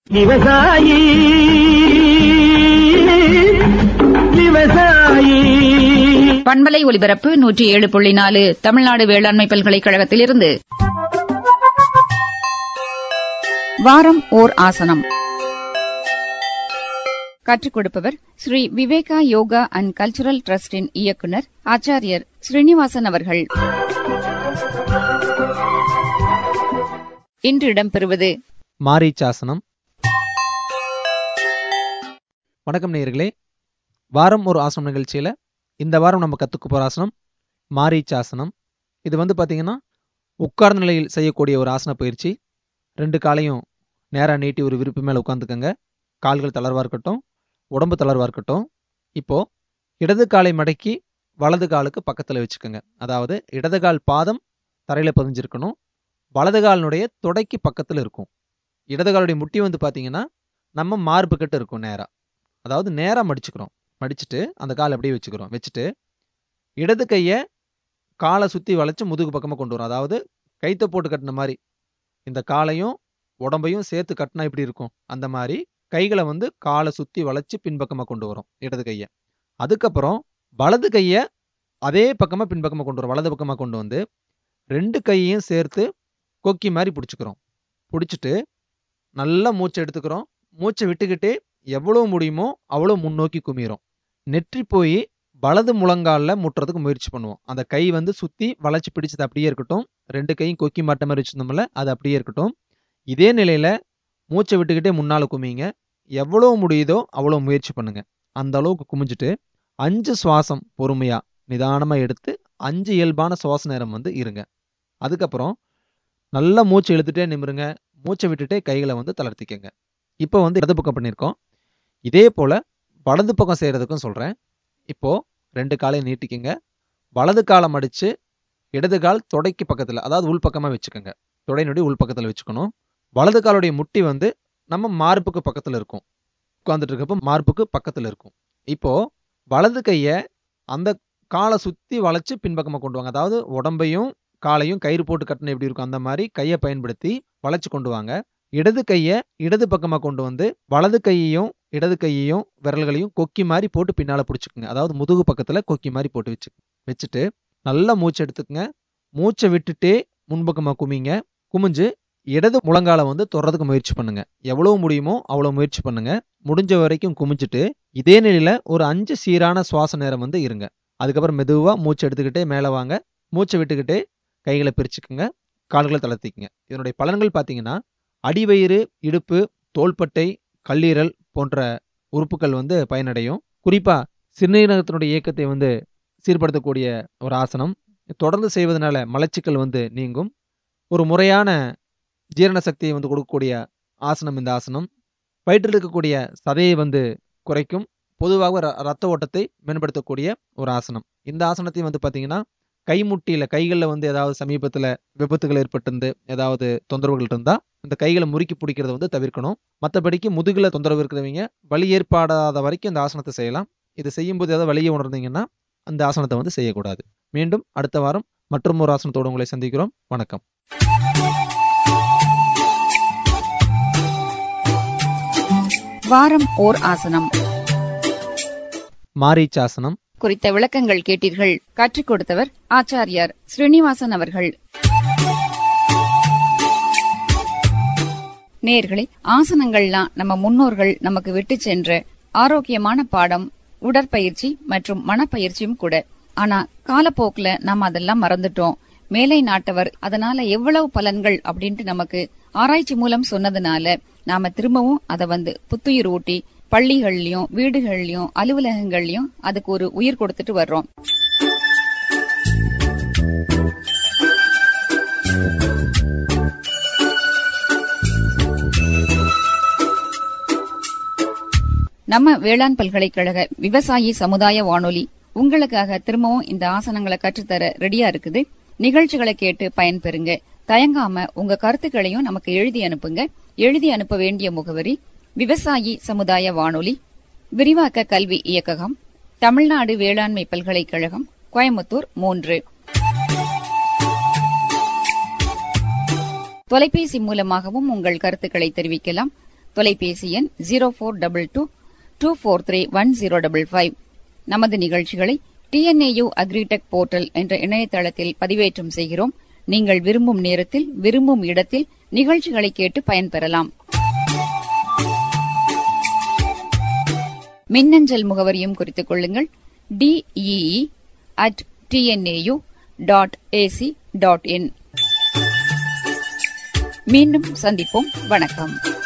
விவசாயி விவசாயி பண்பலை ஒலிபரப்பு நூற்றி ஏழு புள்ளி நாலு தமிழ்நாடு வேளாண்மை பல்கலைக்கழகத்திலிருந்து வாரம் ஓர் ஆசனம் கற்றுக் கொடுப்பவர் ஸ்ரீ விவேகா யோகா அண்ட் கல்ச்சுரல் டிரஸ்டின் இயக்குனர் ஆச்சாரியர் ஸ்ரீனிவாசன் அவர்கள் இன்று இடம்பெறுவது மாரீச்சாசனம் வணக்கம் நேயர்களே வாரம் ஒரு ஆசனம் நிகழ்ச்சியில் இந்த வாரம் நம்ம கற்றுக்க போகிற ஆசனம் மாரீச்சாசனம் இது வந்து பார்த்தீங்கன்னா உட்கார்ந்த நிலையில் செய்யக்கூடிய ஒரு ஆசன பயிற்சி ரெண்டு காலையும் நேராக நீட்டி ஒரு விருப்பு மேலே உட்காந்துக்கங்க கால்கள் தளர்வாக இருக்கட்டும் உடம்பு தளர்வாக இருக்கட்டும் இப்போ இடது காலை மடக்கி வலது காலுக்கு பக்கத்தில் வச்சுக்கோங்க அதாவது இடது கால் பாதம் தரையில் பதிஞ்சிருக்கணும் வலது காலினுடைய தொடைக்கு பக்கத்தில் இருக்கும் இடது காலுடைய முட்டி வந்து பார்த்தீங்கன்னா நம்ம மார்பு கிட்ட இருக்கும் நேராக அதாவது நேராக மடிச்சுக்கிறோம் மடிச்சுட்டு அந்த கால் அப்படியே வச்சுக்கிறோம் வச்சுட்டு இடது கையை காலை சுற்றி வளைச்சு முதுகு பக்கமாக கொண்டு வரும் அதாவது கைத்தை போட்டு கட்டின மாதிரி இந்த காலையும் உடம்பையும் சேர்த்து கட்டினா இப்படி இருக்கும் அந்த மாதிரி கைகளை வந்து காலை சுற்றி வளைச்சு பின்பக்கமாக கொண்டு வரும் இடது கையை அதுக்கப்புறம் வலது கையை அதே பக்கமாக பின்பக்கமாக கொண்டு வரும் வலது பக்கமாக கொண்டு வந்து ரெண்டு கையையும் சேர்த்து கொக்கி மாதிரி பிடிச்சிக்கிறோம் பிடிச்சிட்டு நல்லா மூச்சை எடுத்துக்கிறோம் மூச்சை விட்டுக்கிட்டே எவ்வளோ முடியுமோ அவ்வளோ முன்னோக்கி குமிறோம் நெற்றி போய் வலது முழங்காலில் முட்டுறதுக்கு முயற்சி பண்ணுவோம் அந்த கை வந்து சுற்றி வளைச்சி பிடிச்சது அப்படியே இருக்கட்டும் ரெண்டு கையும் கொக்கி மாட்ட மாதிரி வச்சிருந்தோம்ல அது அப்படியே இருக்கட்டும் இதே நிலையில் மூச்சை விட்டுக்கிட்டே முன்னால் குமிங்க எவ்வளோ முடியுதோ அவ்வளோ முயற்சி பண்ணுங்க அந்த அளவுக்கு குமிஞ்சிட்டு அஞ்சு சுவாசம் பொறுமையாக நிதானமாக எடுத்து அஞ்சு இயல்பான சுவாச நேரம் வந்து இருங்க அதுக்கப்புறம் நல்லா மூச்சு இழுத்துட்டே நிமிருங்க மூச்சை விட்டுட்டே கைகளை வந்து தளர்த்திக்கங்க இப்போ வந்து இடது பக்கம் பண்ணியிருக்கோம் இதே போல் வலது பக்கம் செய்கிறதுக்கும் சொல்கிறேன் இப்போது ரெண்டு காலையும் நீட்டிக்கங்க வலது காலை மடித்து இடது கால் தொடைக்கு பக்கத்தில் அதாவது உள்பக்கமாக வச்சுக்கோங்க தொடையினுடைய உள்பக்கத்தில் வச்சுக்கணும் வலது காலுடைய முட்டி வந்து நம்ம மார்புக்கு பக்கத்தில் இருக்கும் உட்காந்துட்டு இருக்கப்போ மார்புக்கு பக்கத்தில் இருக்கும் இப்போது வலது கையை அந்த காலை சுற்றி வளைச்சு பின்பக்கமாக கொண்டு வாங்க அதாவது உடம்பையும் காலையும் கயிறு போட்டு கட்டின எப்படி இருக்கும் அந்த மாதிரி கையை பயன்படுத்தி வளைச்சு கொண்டு வாங்க இடது கையை இடது பக்கமாக கொண்டு வந்து வலது கையையும் இடது கையையும் விரல்களையும் கொக்கி மாதிரி போட்டு பின்னால் பிடிச்சிக்குங்க அதாவது முதுகு பக்கத்தில் கொக்கி மாதிரி போட்டு வச்சு வச்சுட்டு நல்லா மூச்சு எடுத்துக்கங்க மூச்சை விட்டுட்டே முன்பக்கமாக குமிங்க குமிஞ்சு இடது முழங்கால வந்து தொடறதுக்கு முயற்சி பண்ணுங்க எவ்வளவு முடியுமோ அவ்வளோ முயற்சி பண்ணுங்க முடிஞ்ச வரைக்கும் குமிஞ்சிட்டு இதே நிலையில ஒரு அஞ்சு சீரான சுவாச நேரம் வந்து இருங்க அதுக்கப்புறம் மெதுவாக மூச்சு எடுத்துக்கிட்டே மேலே வாங்க மூச்சை விட்டுக்கிட்டே கைகளை பிரிச்சுக்குங்க கால்களை தளர்த்திக்குங்க இதனுடைய பலன்கள் பார்த்தீங்கன்னா அடிவயிறு இடுப்பு தோள்பட்டை கல்லீரல் போன்ற உறுப்புகள் வந்து பயனடையும் குறிப்பாக சிறுநீரகத்தினுடைய இயக்கத்தை வந்து சீர்படுத்தக்கூடிய ஒரு ஆசனம் தொடர்ந்து செய்வதனால மலச்சிக்கல் வந்து நீங்கும் ஒரு முறையான ஜீரண சக்தியை வந்து கொடுக்கக்கூடிய ஆசனம் இந்த ஆசனம் வயிற்றில் இருக்கக்கூடிய சதையை வந்து குறைக்கும் பொதுவாக ர- ரத்த ஓட்டத்தை மேம்படுத்தக்கூடிய ஒரு ஆசனம் இந்த ஆசனத்தையும் வந்து பார்த்தீங்கன்னா கைமுட்டியில் கைகளில் வந்து ஏதாவது சமீபத்தில் விபத்துகள் ஏற்பட்டிருந்து ஏதாவது தொந்தரவுகள் இருந்தால் இந்த கைகளை முறுக்கி பிடிக்கிறத வந்து தவிர்க்கணும் மற்றபடிக்கு முதுகில் தொந்தரவு இருக்கிறவங்க வலி ஏற்படாத வரைக்கும் இந்த ஆசனத்தை செய்யலாம் இது செய்யும்போது ஏதாவது வலியை உணர்ந்தீங்கன்னா அந்த ஆசனத்தை வந்து செய்யக்கூடாது மீண்டும் அடுத்த வாரம் மற்றும் ஒரு ஆசனத்தோடு உங்களை சந்திக்கிறோம் வணக்கம் வாரம் ஓர் ஆசனம் மாரீச்சாசனம் குறித்த விளக்கங்கள் கேட்டீர்கள் கற்றுக் கொடுத்தவர் ஆச்சாரியார் ஸ்ரீனிவாசன் அவர்கள் நேர்களே ஆசனங்கள்லாம் நம்ம முன்னோர்கள் நமக்கு விட்டு சென்ற ஆரோக்கியமான பாடம் உடற்பயிற்சி மற்றும் மனப்பயிற்சியும் கூட ஆனா காலப்போக்குல நாம அதெல்லாம் மறந்துட்டோம் மேலை நாட்டவர் அதனால எவ்வளவு பலன்கள் அப்படின்ட்டு நமக்கு ஆராய்ச்சி மூலம் சொன்னதுனால நாம திரும்பவும் அதை வந்து புத்துயிர் ஊட்டி பள்ளிகள்லயும் வீடுகள்லயும் அலுவலகங்கள்லயும் அதுக்கு ஒரு உயிர் கொடுத்துட்டு வர்றோம் நம்ம வேளாண் பல்கலைக்கழக விவசாயி சமுதாய வானொலி உங்களுக்காக திரும்பவும் இந்த ஆசனங்களை கற்றுத்தர ரெடியா இருக்குது நிகழ்ச்சிகளை கேட்டு பயன்பெறுங்க தயங்காம உங்க கருத்துக்களையும் நமக்கு எழுதி அனுப்புங்க எழுதி அனுப்ப வேண்டிய முகவரி விவசாயி சமுதாய வானொலி விரிவாக்க கல்வி இயக்ககம் தமிழ்நாடு வேளாண்மை பல்கலைக்கழகம் கோயம்புத்தூர் மூன்று தொலைபேசி மூலமாகவும் உங்கள் கருத்துக்களை தெரிவிக்கலாம் தொலைபேசி எண் zero four double two two four three one zero double five நமது நிகழ்ச்சிகளை டிஎன்ஏயு அக்ரிடெக் போர்ட்டல் என்ற இணையதளத்தில் பதிவேற்றம் செய்கிறோம் நீங்கள் விரும்பும் நேரத்தில் விரும்பும் இடத்தில் நிகழ்ச்சிகளை கேட்டு பயன்பெறலாம் மின்னஞ்சல் முகவரியும் குறித்துக் கொள்ளுங்கள் DEE at TNAU dot AC dot in மீண்டும் சந்திப்போம் வணக்கம்